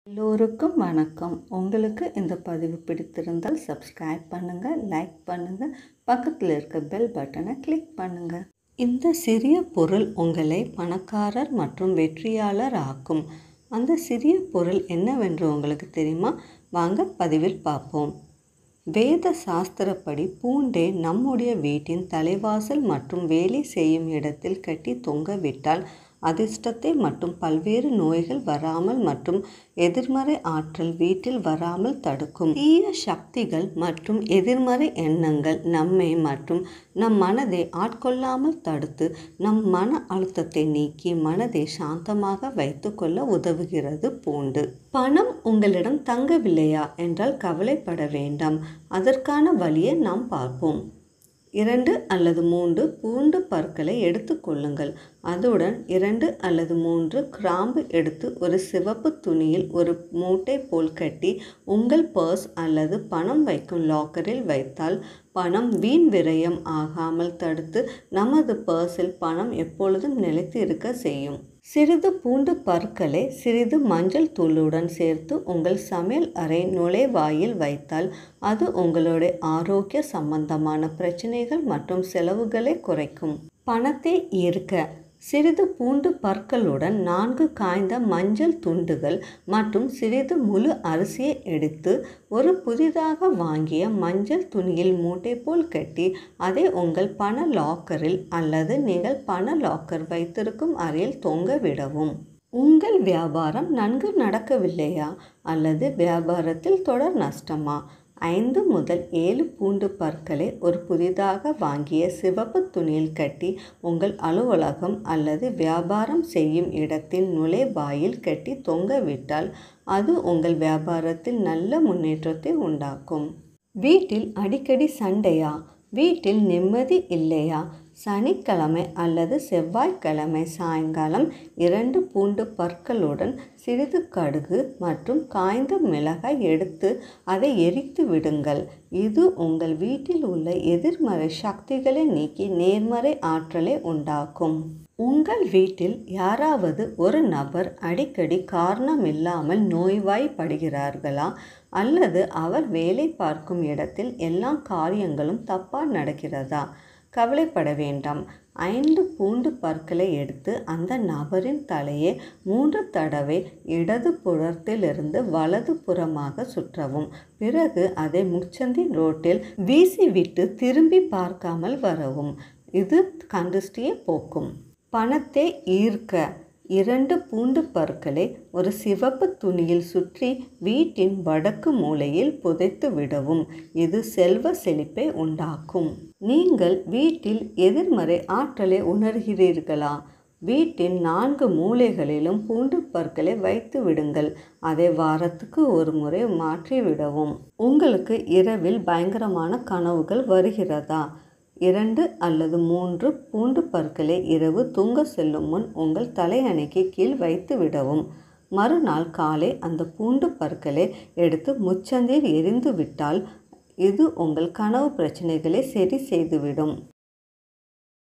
எல்லோருக்கும் வணக்கம் உங்களுக்கு இந்த பதிவு பிடித்திருந்தால் சப்ஸ்கிரைப் பண்ணுங்கள் லைக் பண்ணுங்கள் பக்கத்தில் இருக்க பெல் பட்டனை கிளிக் பண்ணுங்கள் இந்த சிறிய பொருள் உங்களை பணக்காரர் மற்றும் வெற்றியாளர் ஆக்கும் அந்த சிறிய பொருள் என்னவென்று உங்களுக்கு தெரியுமா வாங்க பதிவில் பார்ப்போம் வேத சாஸ்திரப்படி பூண்டை நம்முடைய வீட்டின் தலைவாசல் மற்றும் வேலை செய்யும் இடத்தில் கட்டி தொங்க விட்டால் அதிர்ஷ்டத்தை மற்றும் பல்வேறு நோய்கள் வராமல் மற்றும் எதிர்மறை ஆற்றல் வீட்டில் வராமல் தடுக்கும் தீய சக்திகள் மற்றும் எதிர்மறை எண்ணங்கள் நம்மை மற்றும் நம் மனதை ஆட்கொள்ளாமல் தடுத்து நம் மன அழுத்தத்தை நீக்கி மனதை சாந்தமாக வைத்துக்கொள்ள உதவுகிறது பூண்டு பணம் உங்களிடம் தங்கவில்லையா என்றால் கவலைப்பட வேண்டாம் அதற்கான வழியை நாம் பார்ப்போம் இரண்டு அல்லது மூன்று பூண்டு பற்களை எடுத்துக்கொள்ளுங்கள் அதுடன் இரண்டு அல்லது மூன்று கிராம்பு எடுத்து ஒரு சிவப்பு துணியில் ஒரு மூட்டை போல் கட்டி உங்கள் பர்ஸ் அல்லது பணம் வைக்கும் லாக்கரில் வைத்தால் பணம் வீண் விரயம் ஆகாமல் தடுத்து நமது பர்ஸில் பணம் எப்பொழுதும் நிலைத்து இருக்க செய்யும் சிறிது பூண்டு பற்களை சிறிது மஞ்சள் தூளுடன் சேர்த்து உங்கள் சமையல் அறை நுழைவாயில் வைத்தால் அது உங்களுடைய ஆரோக்கிய சம்பந்தமான பிரச்சனைகள் மற்றும் செலவுகளை குறைக்கும் பணத்தை ஈர்க்க சிறிது பூண்டு பற்களுடன் நான்கு காய்ந்த மஞ்சள் துண்டுகள் மற்றும் சிறிது முழு அரிசியை எடுத்து ஒரு புதிதாக வாங்கிய மஞ்சள் துணியில் மூட்டை போல் கட்டி அதை உங்கள் பண லாக்கரில் அல்லது நீங்கள் பண லாக்கர் வைத்திருக்கும் அறையில் தொங்க விடவும் உங்கள் வியாபாரம் நன்கு நடக்கவில்லையா அல்லது வியாபாரத்தில் தொடர் நஷ்டமா ஐந்து முதல் ஏழு பூண்டு பற்களை ஒரு புதிதாக வாங்கிய சிவப்பு துணியில் கட்டி உங்கள் அலுவலகம் அல்லது வியாபாரம் செய்யும் இடத்தின் நுழைவாயில் கட்டி தொங்கவிட்டால் அது உங்கள் வியாபாரத்தில் நல்ல முன்னேற்றத்தை உண்டாக்கும் வீட்டில் அடிக்கடி சண்டையா வீட்டில் நிம்மதி இல்லையா சனிக்கிழமை அல்லது செவ்வாய்க்கிழமை சாயங்காலம் இரண்டு பூண்டு பற்களுடன் சிறிது கடுகு மற்றும் காய்ந்த மிளகாய் எடுத்து அதை எரித்து விடுங்கள் இது உங்கள் வீட்டில் உள்ள எதிர்மறை சக்திகளை நீக்கி நேர்மறை ஆற்றலை உண்டாக்கும் உங்கள் வீட்டில் யாராவது ஒரு நபர் அடிக்கடி காரணமில்லாமல் நோய்வாய்ப்படுகிறார்களா அல்லது அவர் வேலை பார்க்கும் இடத்தில் எல்லா காரியங்களும் தப்பாக நடக்கிறதா கவலைப்பட வேண்டாம் ஐந்து பூண்டு பற்களை எடுத்து அந்த நபரின் தலையை மூன்று தடவை இடது புறத்திலிருந்து வலது புறமாக சுற்றவும் பிறகு அதை முச்சந்தி ரோட்டில் வீசிவிட்டு திரும்பி பார்க்காமல் வரவும் இது கண்டிஸ்டியை போக்கும் பணத்தை ஈர்க்க இரண்டு பூண்டு பற்களை ஒரு சிவப்பு துணியில் சுற்றி வீட்டின் வடக்கு மூலையில் புதைத்து விடவும் இது செல்வ செழிப்பை உண்டாக்கும் நீங்கள் வீட்டில் எதிர்மறை ஆற்றலை உணர்கிறீர்களா வீட்டின் நான்கு மூலைகளிலும் பூண்டு பற்களை வைத்து விடுங்கள் அதை வாரத்துக்கு ஒரு முறை மாற்றி விடவும் உங்களுக்கு இரவில் பயங்கரமான கனவுகள் வருகிறதா இரண்டு அல்லது மூன்று பூண்டு பற்களை இரவு தூங்க செல்லும் முன் உங்கள் தலையணைக்கு கீழ் வைத்து விடவும் மறுநாள் காலை அந்த பூண்டு பற்களை எடுத்து முச்சந்தில் எரிந்து விட்டால் இது உங்கள் கனவு பிரச்சனைகளை சரி செய்துவிடும்